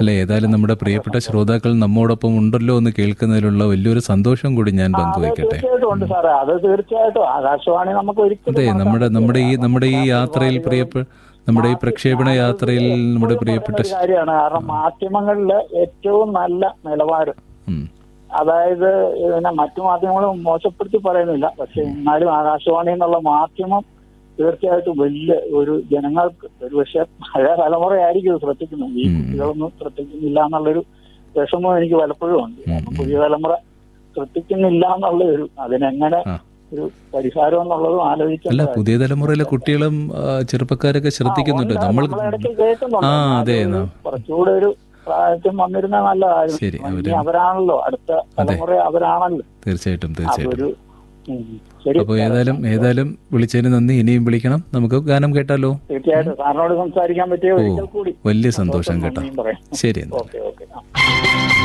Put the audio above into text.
അല്ല ഏതായാലും നമ്മുടെ പ്രിയപ്പെട്ട ശ്രോതാക്കൾ നമ്മോടൊപ്പം ഉണ്ടല്ലോ എന്ന് കേൾക്കുന്നതിലുള്ള വലിയൊരു സന്തോഷം കൂടി ഞാൻ അത് പങ്കുവയ്ക്കട്ടെ തീർച്ചയായിട്ടും ഉണ്ട് സാറേ അത് തീർച്ചയായിട്ടും ആകാശവാണി നമുക്ക് ഒരിക്കലും അതെ മറക്കാൻ നമ്മുടെ നമ്മുടെ ഈ പറ്റില്ല. നമ്മുടെ ഈ നമ്മുടെ യാത്രയിൽ പരിപാടികൾ പ്രിയപ്പെട്ട നമ്മുടെ ഈ പ്രക്ഷേപണ യാത്രയിൽ നമ്മുടെ എപ്പോഴും പ്രിയപ്പെട്ട പറയുന്ന ഒരു കാര്യമാണ് കാരണം മാധ്യമങ്ങളില് ഏറ്റവും നല്ല നിലവാരം ഉം, അതായത് പിന്നെ മറ്റു മാധ്യമങ്ങളും മോശപ്പെടുത്തി പറയുന്നില്ല പക്ഷെ എന്നാലും ആകാശവാണി എന്നുള്ള മാധ്യമം തീർച്ചയായിട്ടും വലിയ ഒരു ജനങ്ങൾക്ക് ഒരു പക്ഷെ പഴയ തലമുറയായിരിക്കും ഇത് ശ്രദ്ധിക്കുന്നത് ഈ ഉം. കുട്ടികളൊന്നും ശ്രദ്ധിക്കുന്നില്ല എന്നുള്ളൊരു വിഷമം എനിക്ക് പലപ്പോഴും ഉണ്ട് കാരണം പുതിയ തലമുറ ശ്രദ്ധിക്കുന്നില്ല എന്നുള്ള ഒരു അതിനെങ്ങനെ ആ. ഒരു പരിഹാരം എന്നുള്ളതും അല്ല ആലോചിക്കേണ്ട പുതിയ തലമുറയിലെ കുട്ടികളും ആ, ചെറുപ്പക്കാരൊക്കെ ശ്രദ്ധിക്കുന്നുണ്ട് നമ്മൾ ഇടയ്ക്ക് കേൾക്കുന്നുണ്ട് ആ, അതെ, എന്നാലും എന്നാ. ഒരു കുറച്ചുകൂടെ ഒരു പ്രായത്തിൽ വന്നിരുന്ന നല്ലതായിരുന്നു ശരി, ഇനി അവര് അവരാണല്ലോ അടുത്ത തലമുറ അവരാണല്ലോ തീർച്ചയായിട്ടും തീർച്ചയായിട്ടും അതൊരു ഉം, ശരി അപ്പോൾ ഏതായാലും ഏതായാലും വിളിച്ചതിന് നന്ദി ഇനിയും വിളിക്കണം നമുക്ക് ഗാനം കേട്ടാലോ തീർച്ചയായിട്ടും സാറിനോട് സംസാരിക്കാൻ പറ്റിയ ഓ ഒരിക്കൽ കൂടി വലിയ സന്തോഷം കേട്ടോ നന്ദിയും പറയാം ശരി എന്നാൽ ഓക്കെ ഓക്കെ ആ